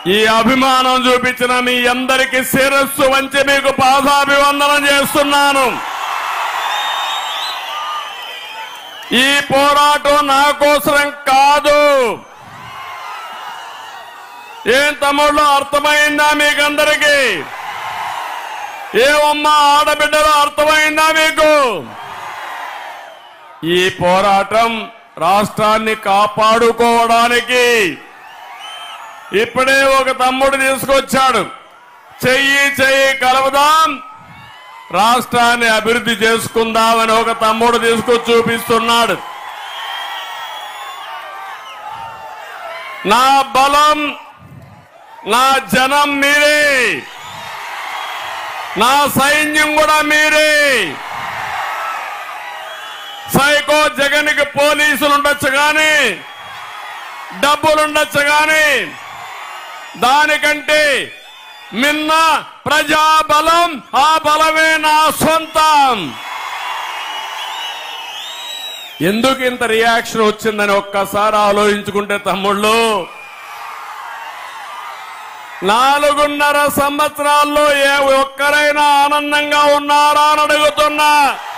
ఈ అభిమానం చూపించిన మీ అందరికీ శిరస్సు వంచి మీకు పాదాభివందనం చేస్తున్నాను ఈ పోరాటం నా కోసరం కాదు ఏం తమ్ముళ్ళు అర్థమైందా మీకందరికీ ఏమమ్మా ఆడబిడ్డలు అర్థమైందా మీకు ఈ పోరాటం రాష్ట్రాన్ని కాపాడుకోవడానికి ఇప్పుడే ఒక తమ్ముడు తీసుకొచ్చాడు చెయ్యి చెయ్యి కలవదాం రాష్ట్రాన్ని అభివృద్ధి చేసుకుందామని ఒక తమ్ముడు తీసుకొచ్చి చూపిస్తున్నాడు నా బలం నా జనం మీరే నా సైన్యం కూడా మీరే సైకో జగన్కి పోలీసులు ఉండొచ్చు కానీ డబ్బులుండొచ్చు కానీ దానికంటే మిన్న ప్రజాబలం ఆ బలమే నా సొంతం ఎందుకు ఇంత రియాక్షన్ వచ్చిందని ఒక్కసారి ఆలోచించుకుంటే తమ్ముళ్ళు నాలుగున్నర సంవత్సరాల్లో ఏ ఒక్కరైనా ఆనందంగా ఉన్నారా అని అడుగుతున్నా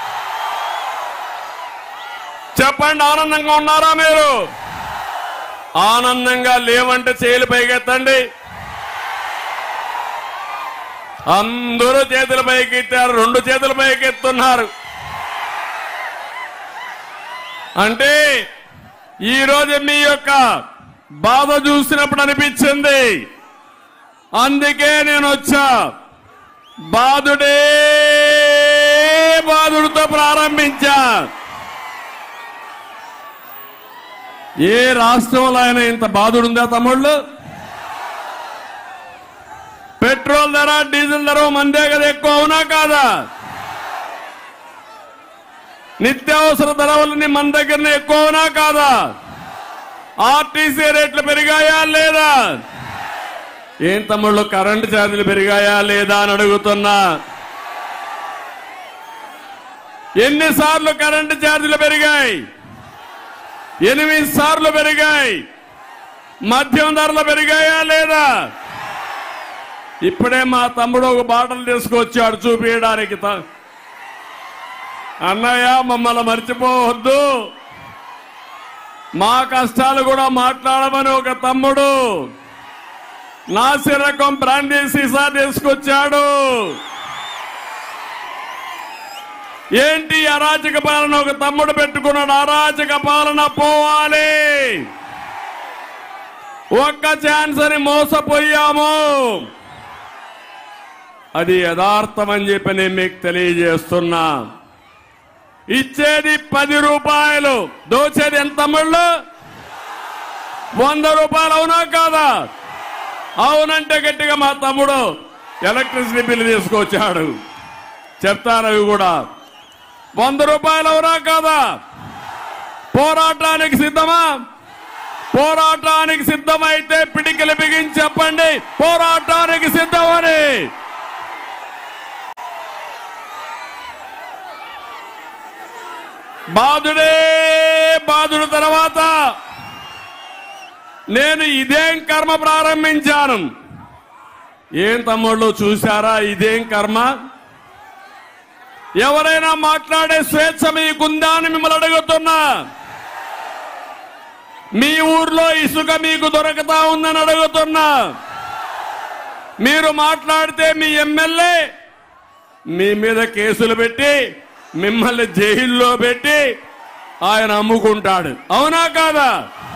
చెప్పండి ఆనందంగా ఉన్నారా మీరు ఆనందంగా లేవంటే చేతులు పైకెత్తండి అందరూ చేతుల పైకెత్తారు రెండు చేతుల పైకెత్తున్నారు అంటే ఈ రోజు మీ యొక్క బాధ చూసినప్పుడు అనిపించింది అందుకే నేను వచ్చా బాధుడే బాధుడితో ప్రారంభించా ఏ రాష్ట్రంలో అయినా ఇంత బాధుడుందా తమ్ముళ్ళు పెట్రోల్ ధర డీజిల్ ధర మందే కదా ఎక్కువ అవునా కాదా నిత్యావసర ధరలన్నీ మన దగ్గరనే ఎక్కువ అవునా కాదా ఆర్టీసీ రేట్లు పెరిగాయా లేదా ఏం తమ్ముళ్ళు కరెంటు ఛార్జీలు పెరిగాయా లేదా అని అడుగుతున్నా ఎన్నిసార్లు కరెంటు ఛార్జీలు పెరిగాయి ఎనిమిది సార్లు పెరిగాయి మద్యం ధరలు పెరిగాయా లేదా ఇప్పుడే మా తమ్ముడు ఒక బాటలు తీసుకొచ్చాడు చూపించడానికి త- అన్నయ్య మమ్మల్ని మర్చిపోవద్దు మా కష్టాలు కూడా మాట్లాడమని ఒక తమ్ముడు నాసి రకం బ్రాండీ సీసా తీసుకొచ్చాడు ఏంటి అరాచక పాలన ఒక తమ్ముడు పెట్టుకున్నాడు అరాచక పాలన పోవాలి ఒక్క ఛాన్స్ అని మోసపోయాము అది యథార్థం అని చెప్పి నేను మీకు తెలియజేస్తున్నా ఇచ్చేది పది రూపాయలు దోచేది ఎంత తమ్ముళ్ళు వంద రూపాయలు అవునా కాదా అవునంటే గట్టిగా మా తమ్ముడు ఎలక్ట్రిసిటీ బిల్లు తీసుకొచ్చాడు చెప్తాను అవి కూడా వంద రూపాయలు అవునా కాదా పోరాటానికి సిద్ధమా పోరాటానికి సిద్ధమైతే పిడికిలు బిగించి చెప్పండి పోరాటానికి సిద్ధమని బాధుడే బాధుడు తర్వాత నేను ఇదేం కర్మ ప్రారంభించాను ఏం తమ్ముళ్ళు చూశారా ఇదేం కర్మ ఎవరైనా మాట్లాడే స్వేచ్ఛ మీకుందా అని మిమ్మల్ని అడుగుతున్నా మీ ఊర్లో ఇసుక మీకు దొరకతా ఉందని అడుగుతున్నా మీరు మాట్లాడితే మీ ఎమ్మెల్యే మీ మీద కేసులు పెట్టి మిమ్మల్ని జైల్లో పెట్టి ఆయన అమ్ముకుంటాడు అవునా కాదా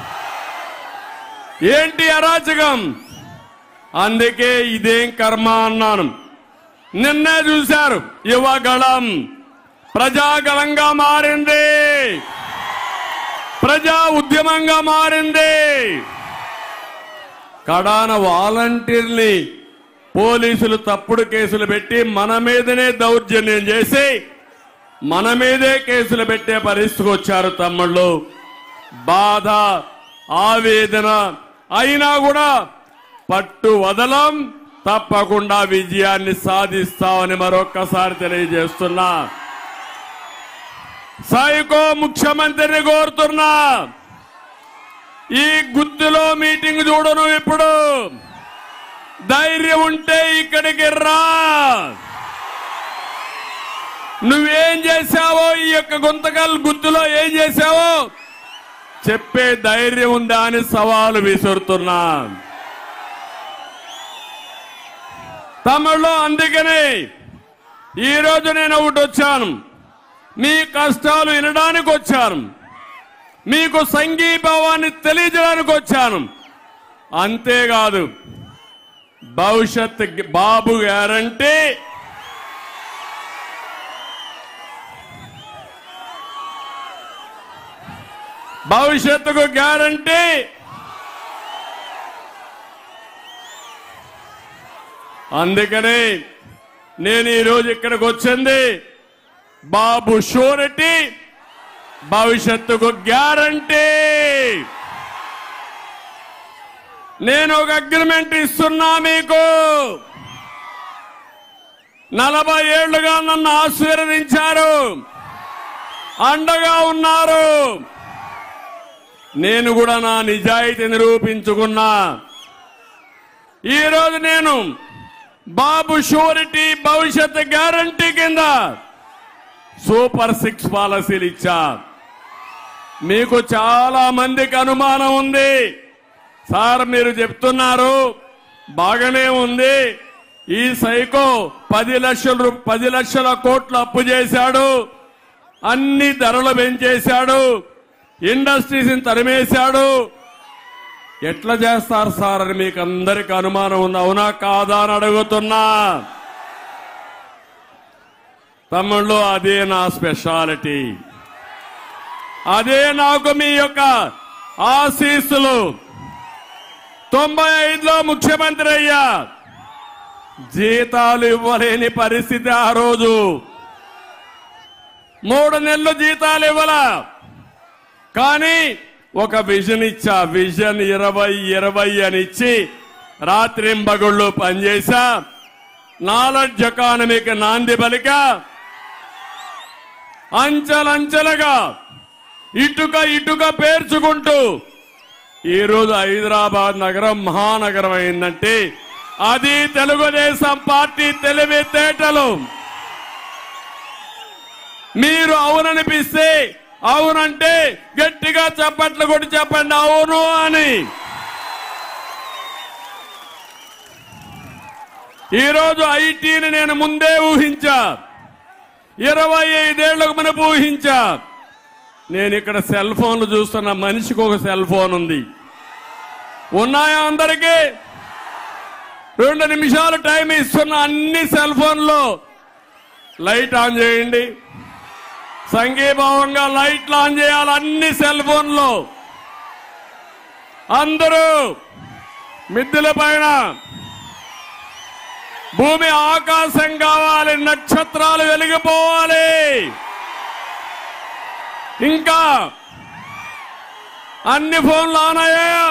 ఏంటి అరాచకం అందుకే ఇదేం కర్మ అన్నాను నిన్నే చూశారు యువగళం ప్రజాగళంగా మారింది ప్రజా ఉద్యమంగా మారింది కడాన వాలంటీర్ని పోలీసులు తప్పుడు కేసులు పెట్టి మన మీదనే దౌర్జన్యం చేసి మన మీదే కేసులు పెట్టే పరిస్థితికి వచ్చారు తమ్ముళ్ళు బాధ ఆవేదన అయినా కూడా పట్టు వదలం తప్పకుండా విజయాన్ని సాధిస్తామని మరొక్కసారి తెలియజేస్తున్నా సైకో ముఖ్యమంత్రిని కోరుతున్నా ఈ గుత్తిలో మీటింగ్ చూడను ఇప్పుడు ధైర్యం ఉంటే ఇక్కడికి రా నువ్వేం చేశావో ఈ యొక్క గుంతకల్ గుర్తులో ఏం చేశావో చెప్పే ధైర్యం ఉందా అని సవాలు విసురుతున్నా తమిళలో అందుకనే ఈ రోజు నేను ఒకటి వచ్చాను మీ కష్టాలు వినడానికి వచ్చాను మీకు సంఘీభావాన్ని తెలియజేయడానికి వచ్చాను అంతేకాదు భవిష్యత్ బాబు గ్యారంటీ భవిష్యత్తుకు గ్యారంటీ అందుకని నేను ఈరోజు ఇక్కడికి వచ్చింది బాబు షూరిటీ భవిష్యత్తుకు గ్యారంటీ నేను ఒక అగ్రిమెంట్ ఇస్తున్నా మీకు నలభై ఏళ్లుగా నన్ను ఆశీర్వదించారు అండగా ఉన్నారు నేను కూడా నా నిజాయితీ నిరూపించుకున్నా ఈరోజు నేను బాబు షూరిటీ భవిష్యత్ గ్యారంటీ కింద సూపర్ సిక్స్ పాలసీలు ఇచ్చా మీకు చాలా మందికి అనుమానం ఉంది సార్ మీరు చెప్తున్నారు బాగానే ఉంది ఈ సైకో పది లక్షల రూ- పది లక్షల కోట్లు అప్పు చేశాడు అన్ని ధరలు పెంచేశాడు ఇండస్ట్రీస్ తరిమేశాడు ఎట్లా చేస్తారు సార్ అని మీకు అందరికి అనుమానం ఉంది అవునా కాదా అని అడుగుతున్నా తమ్ముళ్ళు అదే నా స్పెషాలిటీ అదే నాకు మీ యొక్క ఆశీస్సులు తొంభై ఐదులో ముఖ్యమంత్రి అయ్యా జీతాలు ఇవ్వలేని పరిస్థితి ఆ రోజు మూడు నెలలు జీతాలు ఇవ్వాల కానీ ఒక విజన్ ఇచ్చా విజన్ ఇరవై ఇరవై అని ఇచ్చి రాత్రింబగుళ్ళు పనిచేశా నాలెడ్జ్ ఎకానమీకి నాంది పలిక అంచెలంచెలుగా ఇటుక ఇటుక పేర్చుకుంటూ ఈ రోజు హైదరాబాద్ నగరం మహానగరం అయిందంటే అది తెలుగుదేశం పార్టీ తెలివితేటలు మీరు అవుననిపిస్తే అవునంటే గట్టిగా చప్పట్లు కొట్టి చెప్పండి అవును అని ఈరోజు ఐటీని నేను ముందే ఊహించా ఇరవై ఐదేళ్లకు మనం ఊహించా నేను ఇక్కడ సెల్ ఫోన్లు చూస్తున్న మనిషికి ఒక సెల్ ఫోన్ ఉంది ఉన్నాయా అందరికీ రెండు నిమిషాలు టైం ఇస్తున్న అన్ని సెల్ ఫోన్లో లైట్ ఆన్ చేయండి సంఘీభావంగా లైట్లు ఆన్ చేయాలి అన్ని సెల్ ఫోన్లో అందరూ మిద్దెల పైన భూమి ఆకాశం కావాలి నక్షత్రాలు వెలిగిపోవాలి ఇంకా అన్ని ఫోన్లు ఆన్ అయ్యాయా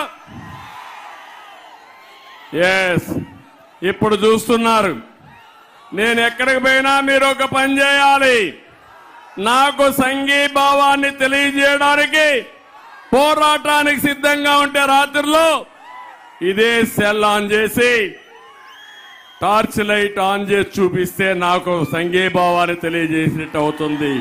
ఎస్ ఇప్పుడు చూస్తున్నారు నేను ఎక్కడికి పోయినా మీరు ఒక పని చేయాలి నాకు సంఘీభావాన్ని తెలియజేయడానికి పోరాటానికి సిద్ధంగా ఉంటే రాత్రిలో ఇదే సెల్ ఆన్ చేసి టార్చ్ లైట్ ఆన్ చేసి చూపిస్తే నాకు సంఘీభావాన్ని తెలియజేసినట్టు అవుతుంది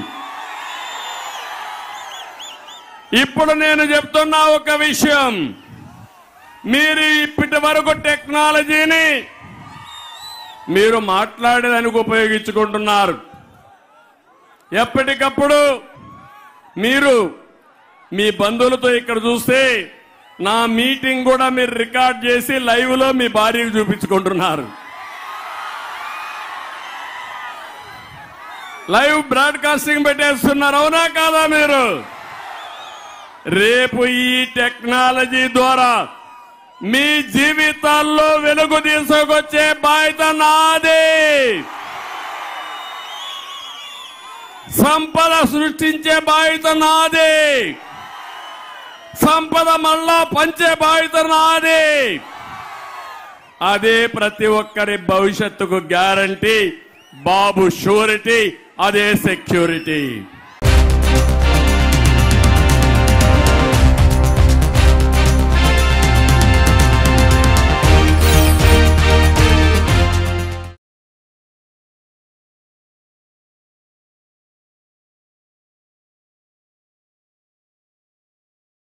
ఇప్పుడు నేను చెప్తున్నా ఒక విషయం మీరు ఇప్పటి వరకు టెక్నాలజీని మీరు మాట్లాడేదానికి ఉపయోగించుకుంటున్నారు ఎప్పటికప్పుడు మీరు మీ బంధువులతో ఇక్కడ చూస్తే నా మీటింగ్ కూడా మీరు రికార్డ్ చేసి లైవ్ లో మీ భార్యకు చూపించుకుంటున్నారు లైవ్ బ్రాడ్కాస్టింగ్ పెట్టేస్తున్నారు అవునా కాదా మీరు రేపు ఈ టెక్నాలజీ ద్వారా మీ జీవితాల్లో వెలుగు తీసుకొచ్చే బాధ్యత నాదే సంపద సృష్టించే బాధ్యత నాదే సంపద మళ్ళా పంచే బాధ్యత నాదే అదే ప్రతి ఒక్కరి భవిష్యత్తుకు గ్యారంటీ బాబు షూరిటీ అదే సెక్యూరిటీ